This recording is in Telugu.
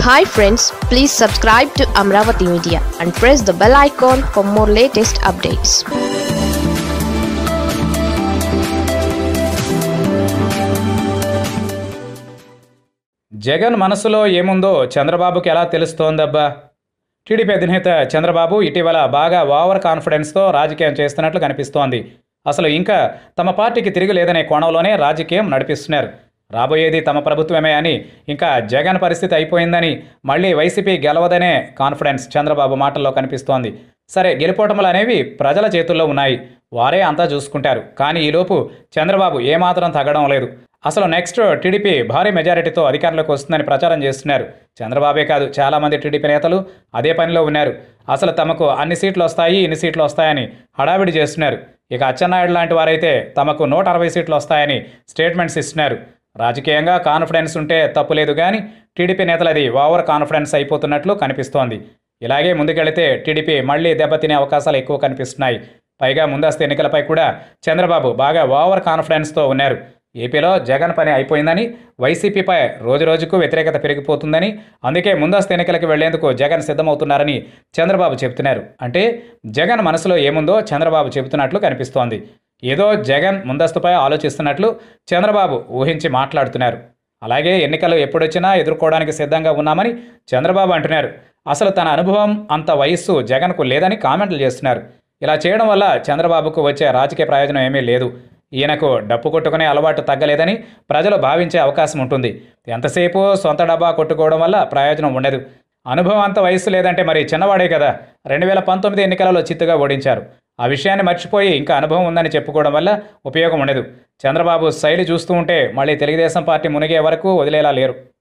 hi friends please subscribe to Amaravati media and press the bell icon for more latest updates Jagan మనసులో ఏముందో చంద్రబాబుకి ఎలా తెలుస్తోందబ్బా టీడీపీ అధినేత చంద్రబాబు ఇటీవల బాగా ఓవర్ కాన్ఫిడెన్స్తో రాజకీయం చేస్తున్నట్లు కనిపిస్తోంది అసలు ఇంకా తమ పార్టీకి తిరిగి లేదనే కోణంలోనే రాజకీయం నడిపిస్తున్నారు రాబోయేది తమ ప్రభుత్వమే అని ఇంకా జగన్ పరిస్థితి అయిపోయిందని మళ్ళీ వైసీపీ గెలవదనే కాన్ఫిడెన్స్ చంద్రబాబు మాటల్లో కనిపిస్తోంది సరే గెలుపోటములు అనేవి ప్రజల చేతుల్లో ఉన్నాయి వారే అంతా చూసుకుంటారు కానీ ఈలోపు చంద్రబాబు ఏమాత్రం తగ్గడం లేదు అసలు నెక్స్ట్ టీడీపీ భారీ మెజారిటీతో అధికారంలోకి వస్తుందని ప్రచారం చేస్తున్నారు చంద్రబాబే కాదు చాలామంది టీడీపీ నేతలు అదే పనిలో ఉన్నారు అసలు తమకు అన్ని సీట్లు వస్తాయి ఇన్ని సీట్లు వస్తాయని హడావిడి చేస్తున్నారు ఇక అచ్చెన్నాయుడు లాంటి వారైతే తమకు నూట అరవై సీట్లు వస్తాయని స్టేట్మెంట్స్ ఇస్తున్నారు రాజకీయంగా కాన్ఫిడెన్స్ ఉంటే తప్పులేదు కానీ టీడీపీ నేతలది ఓవర్ కాన్ఫిడెన్స్ అయిపోతున్నట్లు కనిపిస్తోంది ఇలాగే ముందుకెళితే టీడీపీ మళ్లీ దెబ్బతినే అవకాశాలు ఎక్కువ కనిపిస్తున్నాయి పైగా ముందస్తు ఎన్నికలపై కూడా చంద్రబాబు బాగా ఓవర్ కాన్ఫిడెన్స్తో ఉన్నారు ఏపీలో జగన్ పని అయిపోయిందని వైసీపీపై రోజురోజుకు వ్యతిరేకత పెరిగిపోతుందని అందుకే ముందస్తు ఎన్నికలకు వెళ్లేందుకు జగన్ సిద్ధమవుతున్నారని చంద్రబాబు చెబుతున్నారు అంటే జగన్ మనసులో ఏముందో చంద్రబాబు చెబుతున్నట్లు కనిపిస్తోంది ఏదో జగన్ ముందస్తుపై ఆలోచిస్తున్నట్లు చంద్రబాబు ఊహించి మాట్లాడుతున్నారు అలాగే ఎన్నికలు ఎప్పుడొచ్చినా ఎదుర్కోవడానికి సిద్ధంగా ఉన్నామని చంద్రబాబు అంటున్నారు అసలు తన అనుభవం అంత వయస్సు జగన్కు లేదని కామెంట్లు చేస్తున్నారు ఇలా చేయడం వల్ల చంద్రబాబుకు వచ్చే రాజకీయ ప్రయోజనం ఏమీ లేదు ఈయనకు డప్పు కొట్టుకునే అలవాటు తగ్గలేదని ప్రజలు భావించే అవకాశం ఉంటుంది ఎంతసేపు సొంత డబ్బా కొట్టుకోవడం వల్ల ప్రయోజనం ఉండదు అనుభవం అంత వయస్సు లేదంటే మరి చిన్నవాడే కదా రెండు వేల పంతొమ్మిది ఎన్నికలలో చిత్తుగా ఓడించారు ఆ విషయాన్ని మర్చిపోయి ఇంకా అనుభవం ఉందని చెప్పుకోవడం వల్ల ఉపయోగం ఉండదు చంద్రబాబు శైలి చూస్తూ ఉంటే మళ్ళీ తెలుగుదేశం పార్టీ మునిగే వరకు వదిలేలా లేరు